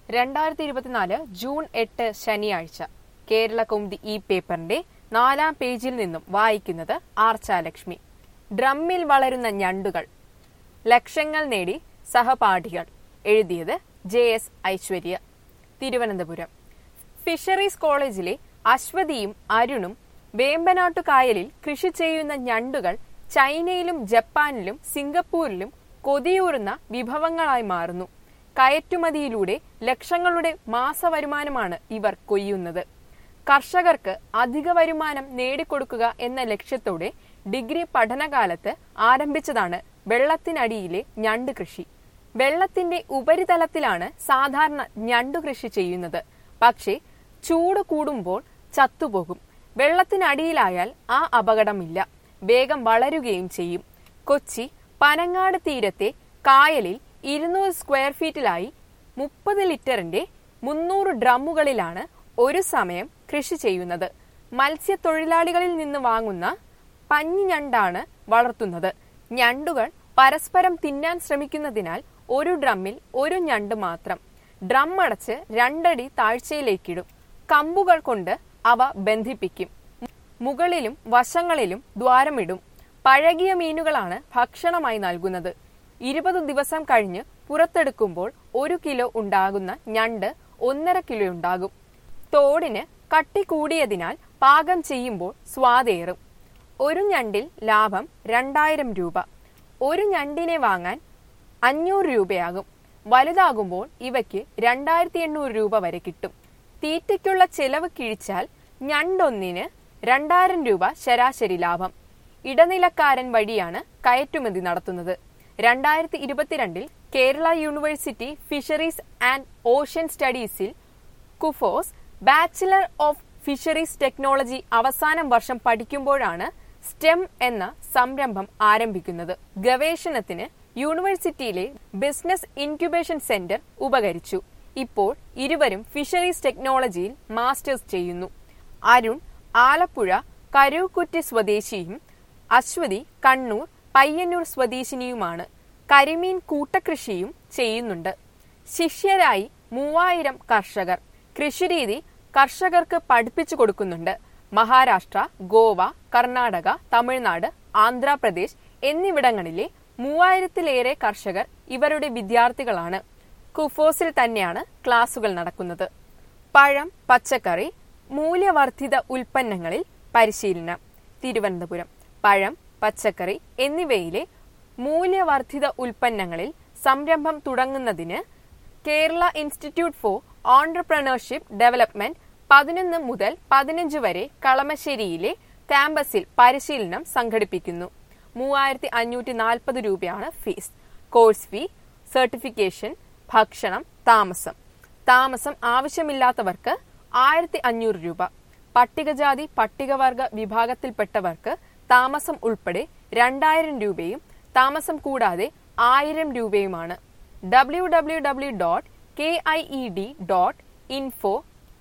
രണ്ടായിരത്തി ഇരുപത്തിനാല് ജൂൺ എട്ട് ശനിയാഴ്ച കേരള കൗമുദി ഈ പേപ്പറിന്റെ നാലാം പേജിൽ നിന്നും വായിക്കുന്നത് ആർച്ചാലക്ഷ്മി ഡ്രമ്മിൽ വളരുന്ന ഞണ്ടുകൾ ലക്ഷങ്ങൾ നേടി സഹപാഠികൾ എഴുതിയത് J S Aishwarya Thiruvananthapuram fisheries കോളേജിലെ അശ്വതിയും അരുണും വേമ്പനാട്ടു കായലിൽ കൃഷി ചെയ്യുന്ന ഞണ്ടുകൾ ചൈനയിലും ജപ്പാനിലും സിംഗപ്പൂരിലും കൊതിയൂറുന്ന വിഭവങ്ങളായി മാറുന്നു കയറ്റുമതിയിലൂടെ ലക്ഷങ്ങളുടെ മാസവരുമാനമാണ് ഇവർ കൊയ്യുന്നത് കർഷകർക്ക് അധിക വരുമാനം നേടിക്കൊടുക്കുക എന്ന ലക്ഷ്യത്തോടെ ഡിഗ്രി പഠനകാലത്ത് ആരംഭിച്ചതാണ് വെള്ളത്തിനടിയിലെ ഞണ്ട് കൃഷി വെള്ളത്തിന്റെ ഉപരിതലത്തിലാണ് സാധാരണ ഞണ്ടു കൃഷി ചെയ്യുന്നത് പക്ഷേ ചൂട് കൂടുമ്പോൾ ചത്തുപോകും വെള്ളത്തിനടിയിലായാൽ ആ അപകടമില്ല വേഗം വളരുകയും ചെയ്യും കൊച്ചി പനങ്ങാട് തീരത്തെ കായലിൽ ഇരുന്നൂറ് സ്ക്വയർ ഫീറ്റിലായി മുപ്പത് ലിറ്ററിന്റെ മുന്നൂറ് ഡ്രമ്മുകളിലാണ് ഒരു സമയം കൃഷി ചെയ്യുന്നത് മത്സ്യത്തൊഴിലാളികളിൽ നിന്ന് വാങ്ങുന്ന പഞ്ഞി ഞണ്ടാണ് വളർത്തുന്നത് ഞണ്ടുകൾ പരസ്പരം തിന്നാൻ ശ്രമിക്കുന്നതിനാൽ ഒരു ഡ്രമ്മിൽ ഒരു ഞണ്ട് മാത്രം ഡ്രം അടച്ച് രണ്ടടി താഴ്ചയിലേക്കിടും കമ്പുകൾ കൊണ്ട് അവ ബന്ധിപ്പിക്കും മുകളിലും വശങ്ങളിലും ദ്വാരമിടും പഴകിയ മീനുകളാണ് ഭക്ഷണമായി നൽകുന്നത് ഇരുപത് ദിവസം കഴിഞ്ഞ് പുറത്തെടുക്കുമ്പോൾ ഒരു കിലോ ഉണ്ടാകുന്ന ഞണ്ട് ഒന്നര കിലോ ഉണ്ടാകും തോടിന് കട്ടി കൂടിയതിനാൽ പാകം ചെയ്യുമ്പോൾ സ്വാദേറും ഒരു ഞണ്ടിൽ ലാഭം രണ്ടായിരം രൂപ ഒരു ഞണ്ടിനെ വാങ്ങാൻ അഞ്ഞൂറ് രൂപയാകും വലുതാകുമ്പോൾ ഇവയ്ക്ക് രണ്ടായിരത്തി എണ്ണൂറ് രൂപ വരെ കിട്ടും തീറ്റയ്ക്കുള്ള ചെലവ് കിഴിച്ചാൽ ഞണ്ടൊന്നിന് രണ്ടായിരം രൂപ ശരാശരി ലാഭം ഇടനിലക്കാരൻ വഴിയാണ് കയറ്റുമതി നടത്തുന്നത് രണ്ടായിരത്തി ഇരുപത്തിരണ്ടിൽ Kerala university fisheries and ocean സ്റ്റഡീസിൽ KUFOS bachelor of fisheries technology അവസാനം വർഷം പഠിക്കുമ്പോഴാണ് സ്റ്റെം എന്ന സംരംഭം ആരംഭിക്കുന്നത് ഗവേഷണത്തിന് യൂണിവേഴ്സിറ്റിയിലെ ബിസിനസ് ഇൻക്യുബേഷൻ സെന്റർ ഉപകരിച്ചു ഇപ്പോൾ ഇരുവരും ഫിഷറീസ് ടെക്നോളജിയിൽ മാസ്റ്റേഴ്സ് ചെയ്യുന്നു അരുൺ ആലപ്പുഴ കരൂക്കുറ്റി സ്വദേശിയും അശ്വതി കണ്ണൂർ പയ്യന്നൂർ സ്വദേശിനിയുമാണ് കരിമീൻ കൂട്ടകൃഷിയും ചെയ്യുന്നുണ്ട് ശിഷ്യരായി മൂവായിരം കർഷകർ കൃഷിരീതി കർഷകർക്ക് പഠിപ്പിച്ചു കൊടുക്കുന്നുണ്ട് മഹാരാഷ്ട്ര ഗോവ കർണാടക തമിഴ്നാട് ആന്ധ്രാപ്രദേശ് എന്നിവിടങ്ങളിലെ മൂവായിരത്തിലേറെ കർഷകർ ഇവരുടെ വിദ്യാർത്ഥികളാണ് കുഫോസിൽ തന്നെയാണ് ക്ലാസുകൾ നടക്കുന്നത് പഴം പച്ചക്കറി മൂല്യവർദ്ധിത ഉൽപ്പന്നങ്ങളിൽ പരിശീലനം തിരുവനന്തപുരം പഴം പച്ചക്കറി എന്നിവയിലെ മൂല്യവർദ്ധിത ഉൽപ്പന്നങ്ങളിൽ സംരംഭം തുടങ്ങുന്നതിന് Kerala institute for entrepreneurship development പതിനൊന്ന് മുതൽ പതിനഞ്ച് വരെ കളമശ്ശേരിയിലെ ക്യാമ്പസിൽ പരിശീലനം സംഘടിപ്പിക്കുന്നു മൂവായിരത്തി അഞ്ഞൂറ്റി നാൽപ്പത് രൂപയാണ് ഫീസ് കോഴ്സ് ഫീ സർട്ടിഫിക്കേഷൻ ഭക്ഷണം താമസം താമസം ആവശ്യമില്ലാത്തവർക്ക് ആയിരത്തി അഞ്ഞൂറ് രൂപ പട്ടികജാതി പട്ടികവർഗ വിഭാഗത്തിൽപ്പെട്ടവർക്ക് താമസം ഉൾപ്പെടെ രണ്ടായിരം രൂപയും താമസം കൂടാതെ ആയിരം രൂപയുമാണ് W W W dot K I E D dot info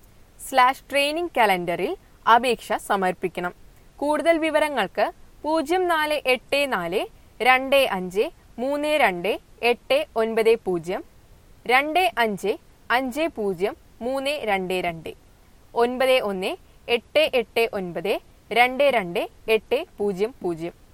slash training കലണ്ടറിൽ അപേക്ഷ സമർപ്പിക്കണം കൂടുതൽ വിവരങ്ങൾക്ക് പൂജ്യം നാല് എട്ട് നാല് രണ്ട് അഞ്ച് മൂന്ന് രണ്ട് എട്ട് ഒൻപത് പൂജ്യം രണ്ട് അഞ്ച് അഞ്ച് പൂജ്യം മൂന്ന് രണ്ട് രണ്ട് ഒൻപത് ഒന്ന് എട്ട് എട്ട് ഒൻപത് രണ്ട് രണ്ട് എട്ട് പൂജ്യം പൂജ്യം